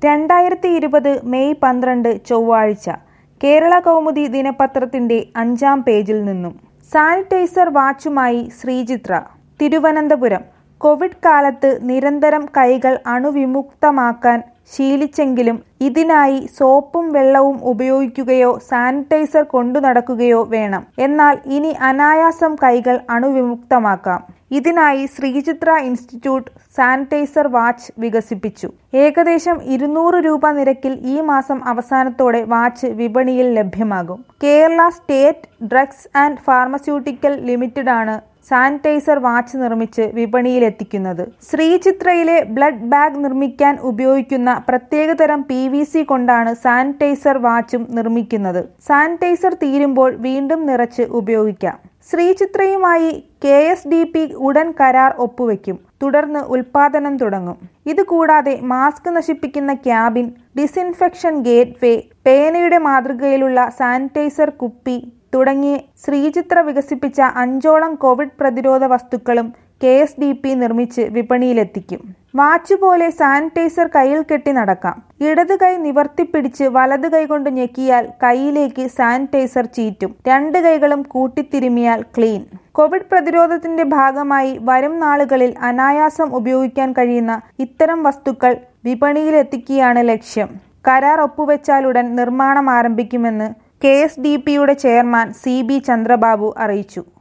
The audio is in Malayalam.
രണ്ടായിരത്തി ഇരുപത് മെയ് പന്ത്രണ്ട് ചൊവ്വാഴ്ച കേരള കൗമുദി ദിനപത്രത്തിന്റെ അഞ്ചാം പേജിൽ നിന്നും സാനിറ്റൈസർ വാച്ചുമായി ശ്രീചിത്ര തിരുവനന്തപുരം കോവിഡ് കാലത്ത് നിരന്തരം കൈകൾ അണുവിമുക്തമാക്കാൻ ശീലിച്ചെങ്കിലും ഇതിനായി സോപ്പും വെള്ളവും ഉപയോഗിക്കുകയോ സാനിറ്റൈസർ കൊണ്ടു നടക്കുകയോ വേണം എന്നാൽ ഇനി അനായാസം കൈകൾ അണുവിമുക്തമാക്കാം ഇതിനായി ശ്രീചിത്ര ഇൻസ്റ്റിറ്റ്യൂട്ട് സാനിറ്റൈസർ വാച്ച് വികസിപ്പിച്ചു ഏകദേശം ഇരുന്നൂറ് രൂപ നിരക്കിൽ ഈ മാസം അവസാനത്തോടെ വാച്ച് വിപണിയിൽ ലഭ്യമാകും Kerala state drugs and pharmaceutical limited ആണ് സാനിറ്റൈസർ വാച്ച് നിർമ്മിച്ച് വിപണിയിലെത്തിക്കുന്നത് ശ്രീചിത്രയിലെ ബ്ലഡ് ബാഗ് നിർമ്മിക്കാൻ ഉപയോഗിക്കുന്ന പ്രത്യേകതരം പി വി സി കൊണ്ടാണ് സാനിറ്റൈസർ വാച്ചും നിർമ്മിക്കുന്നത് സാനിറ്റൈസർ തീരുമ്പോൾ വീണ്ടും നിറച്ച് ഉപയോഗിക്കാം ശ്രീചിത്രയുമായി കെ എസ് ഡി പി ഉടൻ കരാർ ഒപ്പുവെക്കും തുടർന്ന് ഉൽപാദനം തുടങ്ങും ഇതുകൂടാതെ മാസ്ക് നശിപ്പിക്കുന്ന ക്യാബിൻ ഡിസിൻഫെക്ഷൻ ഗേറ്റ് വേ പേനയുടെ മാതൃകയിലുള്ള സാനിറ്റൈസർ കുപ്പി തുടങ്ങി ശ്രീചിത്ര വികസിപ്പിച്ച അഞ്ചോളം കോവിഡ് പ്രതിരോധ വസ്തുക്കളും കെ എസ് ഡി പി നിർമ്മിച്ച് വിപണിയിലെത്തിക്കും വാച്ച് പോലെ സാനിറ്റൈസർ കയ്യിൽ കെട്ടി നടക്കാം ഇടത് കൈ നിവർത്തിപ്പിടിച്ച് വലത് കൈ കൊണ്ട് ഞെക്കിയാൽ കൈയിലേക്ക് സാനിറ്റൈസർ ചീറ്റും രണ്ട് കൈകളും കൂട്ടിത്തിരുമിയാൽ ക്ലീൻ കോവിഡ് പ്രതിരോധത്തിന്റെ ഭാഗമായി വരും നാളുകളിൽ അനായാസം ഉപയോഗിക്കാൻ കഴിയുന്ന ഇത്തരം വസ്തുക്കൾ വിപണിയിലെത്തിക്കുകയാണ് ലക്ഷ്യം കരാർ ഒപ്പുവെച്ചാലുടൻ നിർമ്മാണം ആരംഭിക്കുമെന്ന് കെ എസ് ഡി പിയുടെ ചെയർമാൻ സി ബി ചന്ദ്രബാബു അറിയിച്ചു